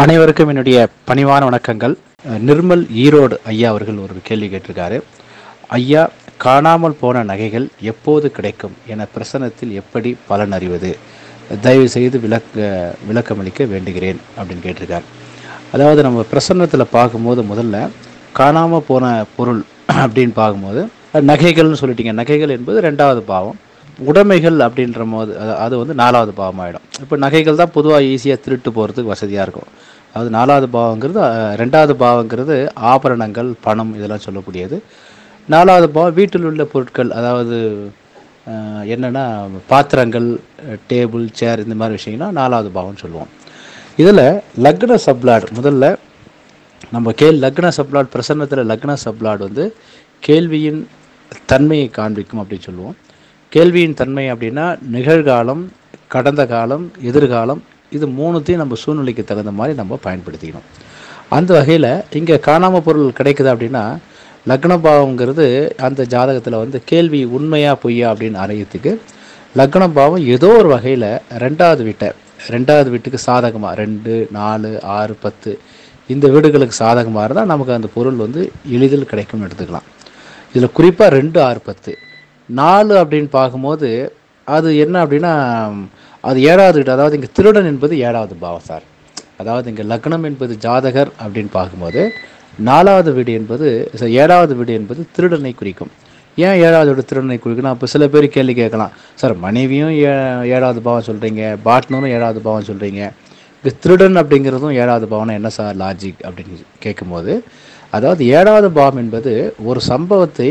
அனைவருக்கும் என்னுடைய பணிவான வணக்கங்கள் அஹ், நிர்மல் ஈரோடு ஐயா அவர்கள் ஒரு கேள்வி கேட்டிருக்காரு ஐயா காணாமல் போன நகைகள் எப்போது கிடைக்கும் என பிரசனத்தில் எப்படி பலன் அறிவது தயவு செய்து விளக்க விளக்கமளிக்க வேண்டுகிறேன் அப்படின்னு கேட்டிருக்கார் அதாவது நம்ம பிரசன்னத்தில் பார்க்கும்போது முதல்ல காணாமல் போன பொருள் அப்படின்னு பார்க்கும்போது நகைகள்னு சொல்லிட்டீங்க நகைகள் என்பது ரெண்டாவது பாவம் உடைமைகள் அப்படின்ற போது அது- அது வந்து நாலாவது பாவம் ஆகிடும் இப்போ நகைகள் தான் பொதுவாக ஈஸியாக திருட்டு போகிறதுக்கு வசதியாக இருக்கும் அது நாலாவது பாவங்கிறது அஹ், ரெண்டாவது பாவங்கிறது ஆபரணங்கள் பணம் இதெல்லாம் சொல்லக்கூடியது நாலாவது பாவம் வீட்டில் உள்ள பொருட்கள் அதாவது அஹ், என்னன்னா பாத்திரங்கள் டேபிள் சேர் இந்த மாதிரி விஷயங்கள்லாம் நாலாவது பாவம்னு சொல்லுவோம் இதில் லக்ன சப்ளாட் முதல்ல நம்ம கேள் லக்ன சப்ளாட் பிரசன்னத்தில் லக்ன சப்ளாட் வந்து கேள்வியின் தன்மையை காண்பிக்கும் அப்படின்னு சொல்லுவோம் கேள்வியின் தன்மை அப்படின்னா நிகழ்காலம் கடந்த காலம் எதிர்காலம் இது மூணுத்தையும் நம்ம சூழ்நிலைக்கு தகுந்த மாதிரி நம்ம பயன்படுத்திக்கணும் அந்த வகையில் இங்கே காணாம பொருள் கிடைக்குது அப்படின்னா லக்ன பாவங்கிறது அந்த ஜாதகத்தில் வந்து கேள்வி உண்மையா பொய்யா அப்படின்னு அறியத்துக்கு லக்ன பாவம் ஏதோ ஒரு வகையில் ரெண்டாவது வீட்டை ரெண்டாவது வீட்டுக்கு சாதகமாக ரெண்டு நாலு ஆறு பத்து இந்த வீடுகளுக்கு சாதகமாக இருந்தால் நமக்கு அந்த பொருள் வந்து எளிதில் கிடைக்கும்னு எடுத்துக்கலாம் இதில் குறிப்பாக ரெண்டு ஆறு பத்து நாலு அப்படின்னு பார்க்கும்போது அது என்ன அப்படின்னா அது ஏழாவது வீடு அதாவது இங்கே திருடன் என்பது ஏழாவது பாவம் சார் அதாவது இங்கே லக்னம் என்பது ஜாதகர் அப்படின்னு பார்க்கும்போது நாலாவது வீடு என்பது ச- ஏழாவது வீடு என்பது திருடனை குறிக்கும் ஏன் ஏழாவது வீடு திருடனை குறிக்கணும் அப்போ சில பேர் கேள்வி கேட்கலாம் சார் மனைவியும் ஏ ஏழாவது பாவம் சொல்கிறீங்க பாட்னரும் ஏழாவது பாவம் சொல்கிறீங்க இது திருடன் அப்படிங்கிறதும் ஏழாவது பாவம்னா என்ன சார் லாஜிக் அப்படின்னு கேட்கும்போது அதாவது ஏழாவது பாவம் என்பது ஒரு சம்பவத்தை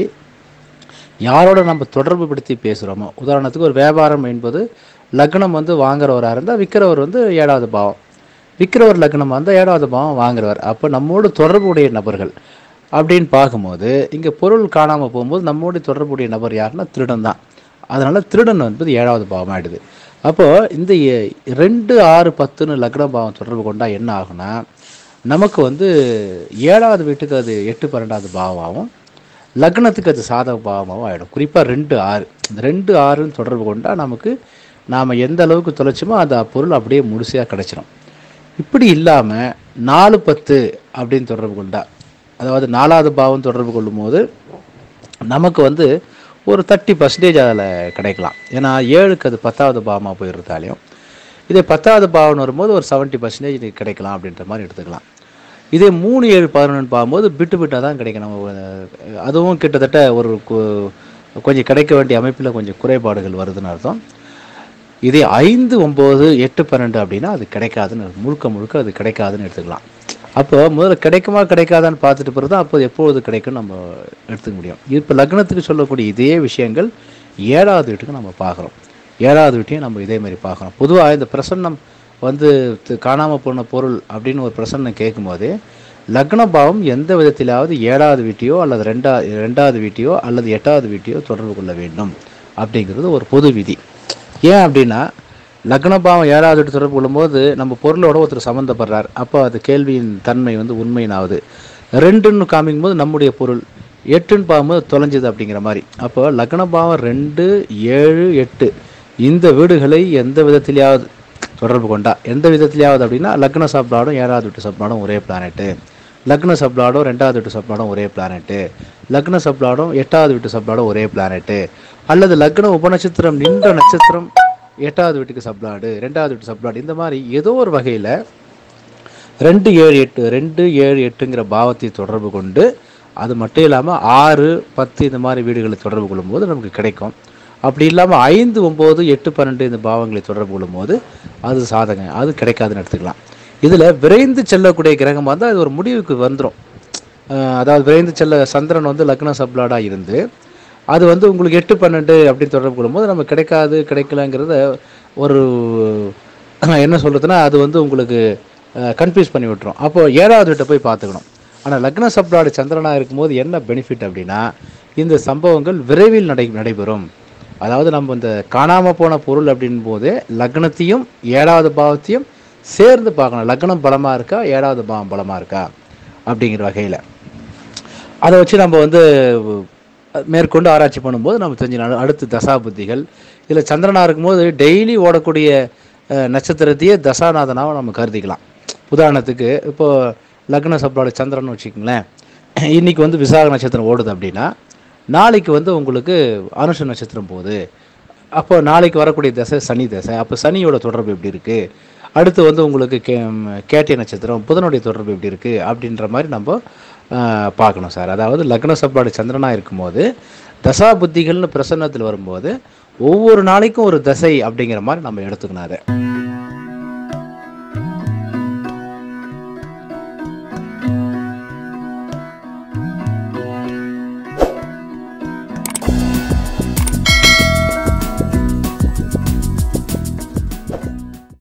யாரோட நம்ம தொடர்பு படுத்தி பேசுகிறோமோ உதாரணத்துக்கு ஒரு வியாபாரம் என்பது லக்னம் வந்து வாங்குறவராக இருந்தால் விற்கிறவர் வந்து ஏழாவது பாவம் விற்கிறவர் லக்னம் வந்து ஏழாவது பாவம் வாங்குறவர் அப்போ நம்மோடு தொடர்புடைய நபர்கள் அப்படின்னு பார்க்கும்போது இங்கே பொருள் காணாமல் போகும்போது நம்மோடு தொடர்புடைய நபர் யாருன்னா திருடன் தான் அதனால் திருடன் என்பது ஏழாவது பாவம் ஆயிடுது அப்போது இந்த எ- ரெண்டு ஆறு பத்துன்னு லக்ன பாவம் தொடர்பு கொண்டா என்ன ஆகும்னா நமக்கு வந்து ஏழாவது வீட்டுக்கு அது எட்டு பன்னெண்டாவது பாவமாகவும் லக்னத்துக்கு அது சாதக பாவமாகவும் ஆகிடும் குறிப்பாக ரெண்டு ஆறு இந்த ரெண்டு ஆறுன்னு தொடர்பு கொண்டா நமக்கு நாம் எந்த அளவுக்கு தொலைச்சோமோ அந்த பொருள் அப்படியே முழுசையாக கிடைச்சிடும் இப்படி இல்லாமல் நாலு பத்து அப்படின்னு தொடர்பு கொண்டா அதாவது நாலாவது பாவம் தொடர்பு கொள்ளும்போது நமக்கு வந்து ஒரு தேர்ட்டி பர்சன்டேஜ் அதில் கிடைக்கலாம் ஏன்னா ஏழுக்கு அது பத்தாவது பாவமாக போயிருந்தாலையும் இதே பத்தாவது பாவம் வரும்போது ஒரு செவன்ட்டி பர்சன்டேஜ் கிடைக்கலாம் அப்படின்ற மாதிரி எடுத்துக்கலாம் இதே மூணு ஏழு பதினொன்று பார்க்கும்போது பிட்டு பிட்டாக தான் கிடைக்கும் நம்ம அஹ், அதுவும் கிட்டத்தட்ட ஒரு கு- கொஞ்சம் கிடைக்க வேண்டிய அமைப்பில் கொஞ்சம் குறைபாடுகள் வருதுன்னு அர்த்தம் இதே ஐந்து ஒம்பது எட்டு பன்னெண்டு அப்படின்னா அது கிடைக்காதுன்னு முழுக்க முழுக்க அது கிடைக்காதுன்னு எடுத்துக்கலாம் அப்போ முதல்ல கிடைக்குமா கிடைக்காதான்னு பார்த்துட்டு பிறகு தான் அப்போ எப்பொழுது கிடைக்கும்னு நம்ம எடுத்துக்க முடியும் இப்போ லக்னத்துக்கு சொல்லக்கூடிய இதே விஷயங்கள் ஏழாவது வீட்டுக்கு நம்ம பார்க்குறோம் ஏழாவது வீட்டையும் நம்ம இதே மாதிரி பார்க்குறோம் பொதுவாக இந்த பிரசன்னம் வந்து து- காணாம போன பொருள் அப்படின்னு ஒரு பிரசன்னம் கேட்கும்போது லக்ன பாவம் எந்த விதத்திலாவது ஏழாவது வீட்டையோ அல்லது ரெண்டா ரெண்டாவது வீட்டையோ அல்லது எட்டாவது வீட்டையோ தொடர்பு கொள்ள வேண்டும் அப்படிங்கிறது ஒரு பொது விதி ஏன் அப்படின்னா லக்ன பாவம் ஏழாவது வீட்டு தொடர்பு கொள்ளும்போது நம்ம பொருளோட ஒருத்தர் சம்மந்தப்படுறார் அப்போ அது கேள்வியின் தன்மை வந்து உண்மையினாவது ரெண்டுன்னு காமிக்கும்போது நம்முடைய பொருள் எட்டுன்னு பார்க்கும்போது தொலைஞ்சது அப்படிங்கிற மாதிரி அப்போ லக்ன பாவம் ரெண்டு ஏழு எட்டு இந்த வீடுகளை எந்த விதத்திலேயாவது தொடர்பு கொண்டா எந்த விதத்திலேயாவது அப்படின்னா லக்ன சப்ளாடும் ஏழாவது வீட்டு சப்ளாடும் ஒரே பிளானெட்டு லக்ன சப்ளாடும் ரெண்டாவது வீட்டு சப்ளாடும் ஒரே பிளானெட்டு லக்ன சப்ளாடும் எட்டாவது வீட்டு சப்ளாடும் ஒரே பிளானெட்டு அல்லது லக்ன உபநட்சத்திரம் நின்ற நட்சத்திரம் எட்டாவது வீட்டுக்கு சப்ளாடு ரெண்டாவது வீட்டு சப்ளாடு இந்த மாதிரி ஏதோ ஒரு வகையில் ரெண்டு ஏழு எட்டு ரெண்டு ஏழு எட்டுங்கிற பாவத்தை தொடர்பு கொண்டு அது மட்டும் இல்லாமல் ஆறு பத்து இந்த மாதிரி வீடுகளை தொடர்பு கொள்ளும்போது நமக்கு கிடைக்கும் அப்படி இல்லாமல் ஐந்து ஒம்பது எட்டு பன்னெண்டு இந்த பாவங்களை தொடர்பு கொள்ளும்போது அது சாதகம் அது கிடைக்காதுன்னு எடுத்துக்கலாம் இதில் விரைந்து செல்லக்கூடிய கிரகமாக இருந்தால் அது ஒரு முடிவுக்கு வந்துடும் அதாவது விரைந்து செல்ல சந்திரன் வந்து லக்ன சப்ளாடாக இருந்து அது வந்து உங்களுக்கு எட்டு பன்னெண்டு அப்படின்னு தொடர்பு கொள்ளும்போது நம்ம கிடைக்காது கிடைக்கலங்கிறத ஒரு என்ன சொல்கிறதுனா அது வந்து உங்களுக்கு கன்ஃபியூஸ் பண்ணி விட்டுரும் அப்போ ஏழாவது வீட்டை போய் பார்த்துக்கணும் ஆனால் லக்ன சப்ளாடு சந்திரனாக இருக்கும்போது என்ன பெனிஃபிட் அப்படின்னா இந்த சம்பவங்கள் விரைவில் நடை நடைபெறும் அதாவது நம்ம இந்த காணாமல் போன பொருள் அப்படின் போது லக்னத்தையும் ஏழாவது பாவத்தையும் சேர்ந்து பார்க்கணும் லக்னம் பலமாக இருக்கா ஏழாவது பாவம் பலமாக இருக்கா அப்படிங்கிற வகையில் அதை வச்சு நம்ம வந்து அஹ், மேற்கொண்டு ஆராய்ச்சி பண்ணும்போது நம்ம தெரிஞ்சுக்கலாம் அடுத்து தசா புத்திகள் இதில் சந்திரனாக இருக்கும்போது டெய்லி ஓடக்கூடிய அஹ், நட்சத்திரத்தையே தசாநாதனாக நம்ம கருதிக்கலாம் உதாரணத்துக்கு இப்போ லக்ன சப்ளாடு சந்திரன் வச்சுக்கோங்களேன் இன்னைக்கு வந்து விசாக நட்சத்திரம் ஓடுது அப்படின்னா நாளைக்கு வந்து உங்களுக்கு அனுஷ நட்சத்திரம் போகுது அப்போ நாளைக்கு வரக்கூடிய தசை சனி தசை அப்போ சனியோட தொடர்பு எப்படி இருக்குது அடுத்து வந்து உங்களுக்கு கே கேட்டிய நட்சத்திரம் புதனுடைய தொடர்பு எப்படி இருக்குது அப்படின்ற மாதிரி நம்ம ஆஹ், பார்க்கணும் சார் அதாவது லக்ன சப்பாடு சந்திரனாக இருக்கும்போது தசா புத்திகள்னு பிரசன்னத்தில் வரும்போது ஒவ்வொரு நாளைக்கும் ஒரு தசை அப்படிங்கிற மாதிரி நம்ம எடுத்துக்கணும் அதை